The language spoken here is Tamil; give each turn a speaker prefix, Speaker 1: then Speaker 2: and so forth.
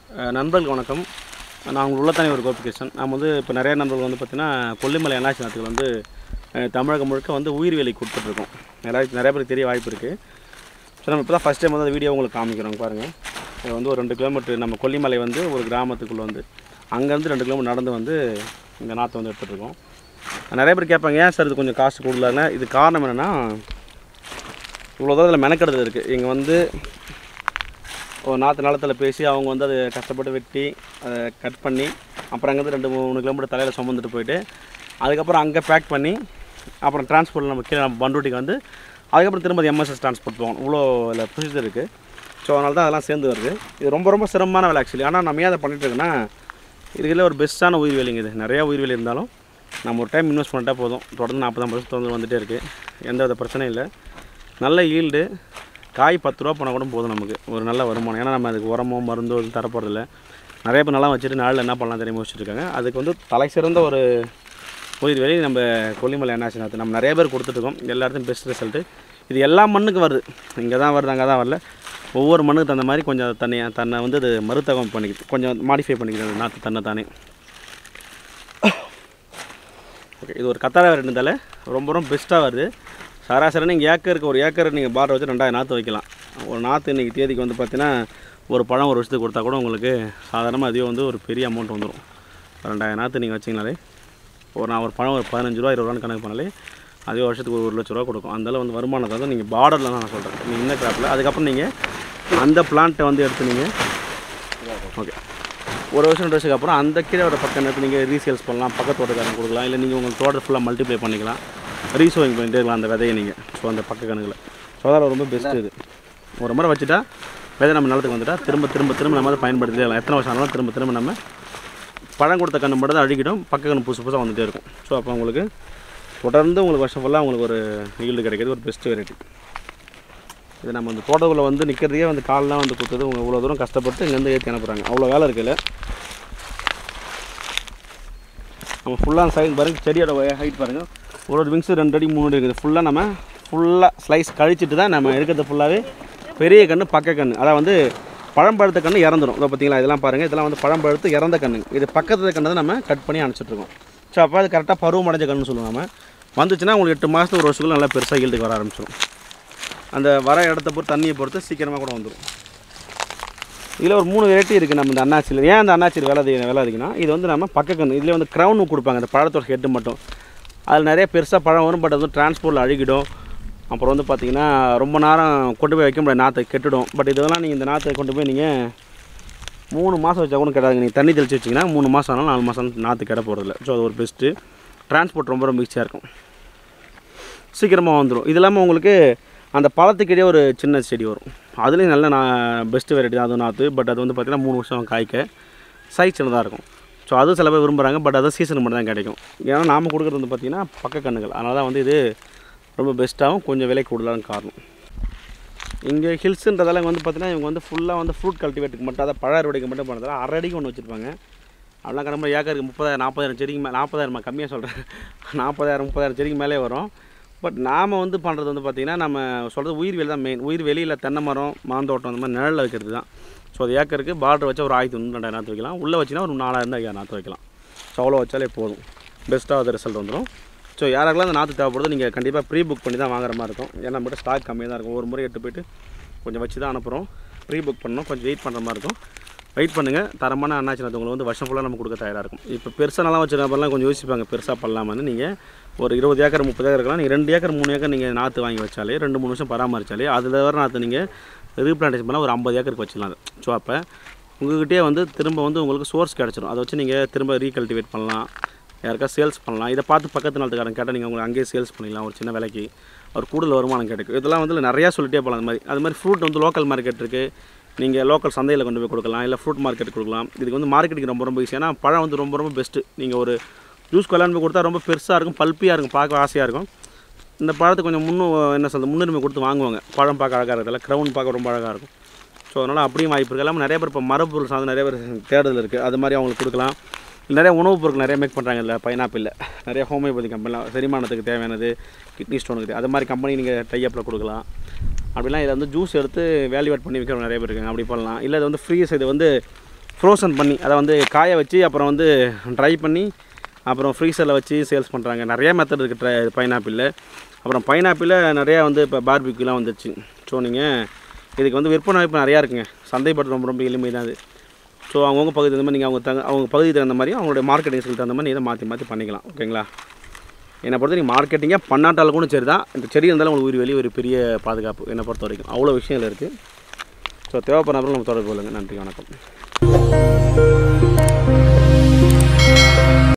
Speaker 1: அஹ் நண்பர்களுக்கு வணக்கம் நான் உங்கள் உள்ளத்தானே ஒரு கோபிகிருஷ்ணன் நாம் வந்து இப்போ நிறைய நண்பர்கள் வந்து பார்த்திங்கன்னா கொல்லிமலை அண்ணாச்சி நாத்துகள் வந்து அஹ், தமிழகம் முழுக்க வந்து உயிர் வேலை கொடுத்துட்ருக்கோம் நிறைய நிறைய பேருக்கு தெரிய வாய்ப்பு இருக்குது ஸோ நம்ம இப்போ தான் ஃபஸ்ட் டைம் வந்து அந்த வீடியோ உங்களுக்கு காமிக்கிறோம் பாருங்கள் இது வந்து ஒரு ரெண்டு கிலோமீட்டர் நம்ம கொல்லிமலை வந்து ஒரு கிராமத்துக்குள்ளே வந்து அங்கேருந்து ரெண்டு கிலோமீட்டர் நடந்து வந்து இந்த நாற்றை வந்து எடுத்துகிட்டு இருக்கோம் நிறைய பேர் கேட்பாங்க ஏன் சார் இது கொஞ்சம் காசு கூடலன்னா இது காரணம் என்னென்னா இவ்வளோ தூரம் இதில் மெனக்கெடுதல் இருக்குது இங்கே வந்து ஒரு நாற்று நிலத்தில் பேசி அவங்க வந்து அதை கஷ்டப்பட்டு வெட்டி அதை கட் பண்ணி அப்புறம் அங்கேருந்து ரெண்டு மூணு கிலோமீட்டர் தலையில் சுமந்துட்டு போயிட்டு அதுக்கப்புறம் அங்கே பேக் பண்ணி அப்புறம் டிரான்ஸ்போர்ட்டில் நம்ம கீழே நம்ம பண்ருட்டிக்கு வந்து அதுக்கப்புறம் திரும்ப எம்எஸ்எஸ் டிரான்ஸ்போர்ட் போகணும் இவ்வளோ இதில் ப்ரொசீஜர் இருக்குது ஸோ அதனால தான் அதெல்லாம் சேர்ந்து வருது இது ரொம்ப ரொம்ப சிரமமான வேலை ஆக்சுவலி ஆனால் நம்ம ஏன் அதை பண்ணிட்டு இருக்கோன்னா இதுல ஒரு பெஸ்ட்டான உயிர் வேலைங்க இது நிறையா உயிர் வேலை இருந்தாலும் நம்ம ஒரு டைம் இன்வெஸ்ட் பண்ணிட்டா போதும் தொடர்ந்து நாற்பதாம் பர்சன்ட் தொடர்ந்து வந்துகிட்டே இருக்குது எந்த வித பிரச்சனையும் இல்லை நல்ல ஈல்டு காய் பத்து ரூபா போனால் கூட போதும் நமக்கு ஒரு நல்ல வருமானம் ஏன்னா நம்ம அதுக்கு உரமோ மருந்தோ எதுவும் தரப்போறதில்ல நிறைய பேர் நல்லா வச்சுட்டு நாளில் என்ன பண்ணலாம் தெரியாம வச்சுருக்காங்க அதுக்கு வந்து தலை சிறந்த ஒரு உயிர் வேலை நம்ம கொல்லிமலை என்னாச்சு நாற்று நம்ம நிறைய பேர் கொடுத்துட்ருக்கோம் எல்லா இடத்துலையும் பெஸ்ட் ரிசல்ட்டு இது எல்லா மண்ணுக்கும் வருது இங்கே தான் வருது அங்கே தான் வரல ஒவ்வொரு மண்ணுக்கு தகுந்த மாதிரி கொஞ்சம் தன்னை தன்னை வந்து அது மருத்தகம் பண்ணிக்குது கொஞ்சம் மாடிஃபை பண்ணிக்குது அந்த நாற்று தன்னை தானே ஓகே இது ஒரு கத்தாழை இருந்தால ரொம்ப ரொம்ப பெஸ்ட்டாக வருது சராசரி நீங்கள் ஏக்கருக்கு ஒரு ஏக்கர் நீங்கள் பார் வச்சு ரெண்டாயிரம் நாற்று வைக்கலாம் ஒரு நாற்று இன்றைக்கி தேதிக்கு வந்து பார்த்தீங்கன்னா ஒரு பழம் ஒரு வருஷத்துக்கு கொடுத்தா கூட உங்களுக்கு சாதாரணமாக அதுவே வந்து ஒரு பெரிய அமௌண்ட் வந்துடும் ரெண்டாயிரம் நாற்று நீங்கள் வச்சிங்கனாலே ஒரு நான் ஒரு பழம் ஒரு பதினஞ்சு ரூபா இருபது ரூபான்னு கணக்கு பண்ணாலே அதே வருஷத்துக்கு ஒரு ஒரு லட்ச ரூபா கொடுக்கும் அந்தளவு வந்து வருமானத்தை வந்து நீங்கள் பார்டரில் தான் நான் சொல்கிறேன் நீங்கள் இந்த கிராப்பில் அதுக்கப்புறம் நீங்கள் அந்த பிளான்ட்டை வந்து எடுத்து நீங்கள் ஓகே ஒரு வருஷம் ரெண்டு வருஷத்துக்கு அப்புறம் அந்த கீழே வர பக்கம் எடுத்து நீங்கள் ரீசேல்ஸ் பண்ணலாம் பக்கத்து தோட்டக்காரங்க கொடுக்கலாம் இல்லை நீங்கள் உங்கள் தோட்டத்தை ஃபுல்லாக மல்டிப்ளை பண்ணிக்கலாம் ரீசோவிங் பண்ணிட்டே இருக்கலாம் அந்த விதையை நீங்கள் ஸோ அந்த பக்க கணக்கில் ஸோ அதெல்லாம் ரொம்ப பெஸ்ட்டு இது ஒரு முறை வச்சுட்டா விதை நம்ம நிலத்துக்கு வந்துட்டா திரும்ப திரும்ப திரும்ப நம்ம அதை பயன்படுத்திட்டே இருக்கலாம் எத்தனை வருஷம் ஆனாலும் திரும்ப திரும்ப நம்ம பழம் கொடுத்த கன்று மட்டும் தான் அழுகிடும் பக்க கன்று புதுசு புதுசாக வந்துகிட்டே இருக்கும் ஸோ அப்போ உங்களுக்கு தொடர்ந்து உங்களுக்கு வருஷம் ஃபுல்லாக உங்களுக்கு ஒரு ஈல்டு கிடைக்கிறது ஒரு பெஸ்ட் வெரைட்டி இது நம்ம இந்த தோட்டத்துக்குள்ளே வந்து நிற்கிறதுக்கே வந்து கால்லாம் வந்து குத்துது உங்க இவ்வளோ தூரம் கஷ்டப்பட்டு இங்கேருந்து ஏற்றி அனுப்புகிறாங்க அவ்வளோ வேலை இருக்குல்ல நம்ம ஃபுல்லாக சைடு பாருங்க செடியோட ஹைட் பாருங்கள் ஒரு ஒரு விங்ஸு ரெண்டு அடி மூணு அடி இருக்குது ஃபுல்லாக நம்ம ஃபுல்லாக ஸ்லைஸ் கழிச்சிட்டு தான் நம்ம எடுக்கிறது ஃபுல்லாகவே பெரிய கன்று பக்க கன்று அதான் வந்து பழம்பழுத்த கன்று இறந்துடும் இதை பார்த்தீங்களா இதெல்லாம் பாருங்கள் இதெல்லாம் வந்து பழம்பழுத்து இறந்த கன்று இது பக்கத்து கன்று தான் நம்ம கட் பண்ணி அனுப்பிச்சிட்ருக்கோம் ஸோ அப்போ அது கரெக்டாக பருவம் அடைஞ்ச கன்று சொல்லுவோம் நம்ம வந்துச்சுன்னா உங்களுக்கு எட்டு மாதத்துக்கு ஒரு வருஷத்துக்குள்ள நல்லா பெருசாக ஈல்டுக்கு வர ஆரம்பிச்சிடும் அந்த வர இடத்த பொறுத்து தண்ணியை பொறுத்து சீக்கிரமாக கூட வந்துடும் இதில் ஒரு மூணு வெரைட்டி இருக்குது நம்ம இந்த அண்ணாச்சியில் ஏன் அந்த அண்ணாச்சியில் விலை அதிகம் விலை அதிகம்னா இது வந்து நம்ம பக்கக்கன்று இதில் வந்து க்ரௌன் கொடுப்பாங்க அந்த பழத்தோட ஹெட்டு மட்டும் அதில் நிறைய பெருசாக பழம் வரும் பட் அது வந்து டிரான்ஸ்போர்ட்டில் அழுகிடும் அப்புறம் வந்து பார்த்திங்கன்னா ரொம்ப நேரம் கொண்டு போய் வைக்க முடியாது நாற்றை கெட்டுடும் பட் இதெல்லாம் நீங்கள் இந்த நாற்றை கொண்டு போய் நீங்கள் மூணு மாதம் வச்சா கூட கெடாதுங்க நீங்கள் தண்ணி தெளிச்சு வச்சிங்கன்னா மூணு மாதம் ஆனாலும் நாலு மாதம் நாற்று கெட போகிறதில்ல ஸோ அது ஒரு பெஸ்ட்டு டிரான்ஸ்போர்ட் ரொம்ப ரொம்ப ஈஸியாக இருக்கும் சீக்கிரமாக வந்துடும் இது இல்லாமல் உங்களுக்கு அந்த பழத்துக்கிட்டே ஒரு சின்ன செடி வரும் அதுலேயும் நல்ல நான் பெஸ்ட்டு வெரைட்டி தான் அதுவும் நாற்று பட் அது வந்து பார்த்திங்கன்னா மூணு வருஷம் காய்க்க சைஸ் சின்னதாக இருக்கும் ஸோ அதுவும் சில பேர் விரும்புகிறாங்க பட் அது சீசன் மட்டும் தான் கிடைக்கும் ஏன்னா நாம் கொடுக்குறது வந்து பார்த்திங்கன்னா பக்க கண்ணுகள் அதனால தான் வந்து இது ரொம்ப பெஸ்ட்டாகவும் கொஞ்சம் விலை கூடுதலான காரணம் இங்கே ஹில்ஸுன்றதால இங்க வந்து பார்த்தீங்கன்னா இவங்க வந்து ஃபுல்லாக வந்து ஃப்ரூட் கல்டிவேட்டுக்கு மட்டும் அதை பழ அறுவடைக்கு மட்டும் பண்ணுறதால அரை அடிக்கு ஒன்று வச்சுருப்பாங்க அப்படிலாம் கிளம்ப ஏக்கருக்கு முப்பதாயிரம் நாற்பதாயிரம் செடிக்கு மேலே நாற்பதாயிரமா கம்மியாக சொல்கிறேன் நாற்பதாயிரம் முப்பதாயிரம் செடிக்கு மேலே வரும் பட் நாம் வந்து பண்ணுறது வந்து பார்த்திங்கன்னா நம்ம சொல்கிறது உயிர் வேலி தான் மெயின் உயிர் வெளியில் தென்னை மரம் மாந்தோட்டம் அந்த மாதிரி நிழலில் வைக்கிறது தான் ஸோ அது ஏக்கருக்கு பார்டர் வச்சா ஒரு ஆயிரத்தி ஒன்று ரெண்டாயிரம் நாற்று வைக்கலாம் உள்ளே வச்சிங்கன்னா ஒரு நாலாயிரம் ஐயாயிரம் நாற்று வைக்கலாம் ஸோ அவ்வளோ வச்சாலே போதும் பெஸ்ட்டாக அது ரிசல்ட் வந்துடும் ஸோ யாருக்கெல்லாம் அந்த நாற்று தேவைப்படுது நீங்கள் கண்டிப்பாக ப்ரீ புக் பண்ணி தான் வாங்குற மாதிரி இருக்கும் ஏன்னா நம்மகிட்ட ஸ்டாக் கம்மியாக தான் இருக்கும் ஒரு முறை எட்டு போயிட்டு கொஞ்சம் வச்சு தான் அனுப்புகிறோம் ப்ரீ புக் பண்ணணும் கொஞ்சம் வெயிட் பண்ணுற மாதிரி இருக்கும் வெயிட் பண்ணுங்கள் தரமான அண்ணாச்சி நாற்று உங்களுக்கு வந்து வருஷம் ஃபுல்லாக நம்ம கொடுக்க தயாராக இருக்கும் இப்போ பெருசாக நல்லா வச்சுருக்கப்பெல்லாம் கொஞ்சம் யோசிப்பாங்க பெருசாக பண்ணலாமான்னு நீங்கள் ஒரு இருபது ஏக்கர் முப்பது ஏக்கர் இருக்கலாம் நீங்கள் ரெண்டு ஏக்கர் மூணு ஏக்கர் நீங்கள் நாற்று வாங்கி வச்சாலே ரெண்டு மூணு வருஷம் பராமரிச்சாலே அதில் வர நாற்று நீங்கள் ரீப்ளான்டேஷன் பண்ணால் ஒரு ஐம்பது ஏக்கருக்கு வச்சிடலாம் அது ஸோ அப்போ உங்கள்கிட்டயே வந்து திரும்ப வந்து உங்களுக்கு சோர்ஸ் கிடச்சிரும் அதை வச்சு நீங்கள் திரும்ப ரீகல்டிவேட் பண்ணலாம் யாருக்கா சேல்ஸ் பண்ணலாம் இதை பார்த்து பக்கத்து நாட்டுக்காரன் கேட்டால் நீங்கள் உங்களுக்கு அங்கேயே சேல்ஸ் பண்ணிக்கலாம் ஒரு சின்ன விலைக்கு ஒரு கூடுதல் வருமானம் கிடைக்கும் இதெல்லாம் வந்து நிறையா சொல்லிட்டே போகலாம் அது மாதிரி அது மாதிரி ஃப்ரூட் வந்து லோக்கல் மார்க்கெட் இருக்குது நீங்கள் லோக்கல் சந்தையில் கொண்டு போய் கொடுக்கலாம் இல்லை ஃப்ரூட் மார்க்கெட் கொடுக்கலாம் இதுக்கு வந்து மார்க்கெட்டுக்கு ரொம்ப ரொம்ப ஈஸி ஏன்னா பழம் வந்து ரொம்ப ரொம்ப பெஸ்ட்டு நீங்கள் ஒரு ஜூஸ் கொள்ளான்னு போய் கொடுத்தா ரொம்ப பெருசாக இருக்கும் பல்ப்பியாக இருக்கும் பார்க்க ஆசையாக இருக்கும் இந்த பழத்தை கொஞ்சம் முன்னும் என்ன சொல்றது முன்னுரிமை கொடுத்து வாங்குவாங்க பழம் பார்க்க அழகாக இருக்கிறதுல க்ரௌன் பார்க்க ரொம்ப அழகாக இருக்கும் ஸோ அதனால் அப்படியும் வாய்ப்பு இருக்குது இல்லாமல் நிறைய பேர் இப்போ மரபொருள் சார்ந்து நிறைய பேர் தேடுதல் இருக்குது அது மாதிரி அவங்களுக்கு கொடுக்கலாம் நிறைய உணவுப் பொருட்கள் நிறைய மேக் பண்ணுறாங்க இல்லை பைனாப்பிளில் நிறைய ஹோமியோபதி கம்பெனிலாம் செரிமானத்துக்கு தேவையானது கிட்னி ஸ்டோனுக்கு அது மாதிரி கம்பெனி நீங்கள் டைஅப்பில் கொடுக்கலாம் அப்படிலாம் இதை வந்து ஜூஸ் எடுத்து வேல்யூவேட் பண்ணி விற்கிறவங்க நிறைய பேர் இருக்காங்க அப்படி பண்ணலாம் இல்லை இது வந்து ஃப்ரீஸ் இது வந்து ஃப்ரோசன் பண்ணி அதை வந்து காய வச்சு அப்புறம் வந்து ட்ரை பண்ணி அப்புறம் ஃப்ரீசரில் வச்சு சேல்ஸ் பண்ணுறாங்க நிறைய மெத்தட் இருக்குது ட்ரை பைனாப்பிளில் அப்புறம் பைனாப்பிளில் நிறையா வந்து இப்போ பார்பிக்யூலாம் வந்துருச்சு ஸோ நீங்கள் இதுக்கு வந்து விற்பனை வாய்ப்பு நிறையா இருக்குங்க சந்தைப்படுத்த ரொம்ப ரொம்ப எளிமை தான் அது ஸோ அவங்கவுங்க பகுதி தகுந்த மாதிரி நீங்கள் அவங்க தங்க அவங்க பகுதிக்கு தகுந்த மாதிரி அவங்களுடைய மார்க்கெட்டிங் ஸ்கில் தகுந்த மாதிரி இதை மாற்றி மாற்றி பண்ணிக்கலாம் ஓகேங்களா என்னை பொறுத்த வரைக்கும் மார்க்கெட்டிங்கே பண்ணாட்டாலும் கூட சரி தான் இந்த செடி இருந்தாலும் உங்களுக்கு உயிர் வெளியே ஒரு பெரிய பாதுகாப்பு என்னை பொறுத்த வரைக்கும் அவ்வளோ விஷயங்கள் இருக்குது ஸோ தேவைப்படுறப்ப நம்ம தொடர்பு கொள்ளுங்கள் நன்றி வணக்கம்